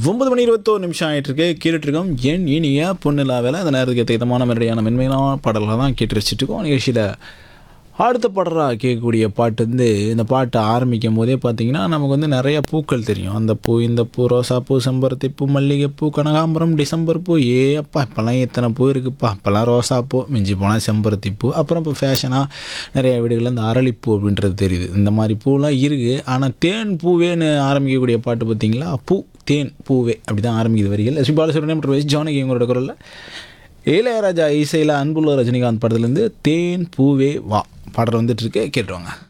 ஒன்பது மணி இருபத்தோரு நிமிஷம் ஆயிட்டு இருக்கு கேட்டுட்ருக்கோம் என் இனிய பொண்ணுலா வேலை அந்த நேரத்துக்கு ஏற்ற விதமான மெரடியான மென்மையான பாடல்களை தான் கேட்டு வச்சுட்டு இருக்கோம் நிகழ்ச்சியில் அடுத்த பாடலாக கேட்கக்கூடிய பாட்டு வந்து இந்த பாட்டை ஆரம்பிக்கும் போதே பார்த்தீங்கன்னா நமக்கு வந்து நிறைய பூக்கள் தெரியும் அந்த பூ இந்த பூ ரோசாப்பூ செம்பருத்தி பூ மல்லிகைப்பூ கனகாம்பரம் டிசம்பர் பூ ஏ அப்பா இப்போல்லாம் எத்தனை பூ இருக்குப்பா இப்போல்லாம் ரோசாப்பூ மிஞ்சி போனால் செம்பருத்தி பூ அப்புறம் இப்போ ஃபேஷனாக நிறைய வீடுகளில் இந்த அரளிப்பூ அப்படின்றது தெரியுது இந்த மாதிரி பூலாம் இருக்குது ஆனால் தேன் பூவேன்னு ஆரம்பிக்கக்கூடிய பாட்டு பார்த்தீங்களா பூ தேன் பூவே அப்படி தான் ஆரம்பிக்குது வரிகள் எஸ்பி பாலசுப்ரமணியம் மற்றும் எஸ் ஜானகி இவங்களோட குரலில் இளையராஜா இசையில் அன்புள்ள ரஜினிகாந்த் படத்துலேருந்து தேன் பூவே வா பாடல் வந்துட்டு இருக்கு கேட்டுருவாங்க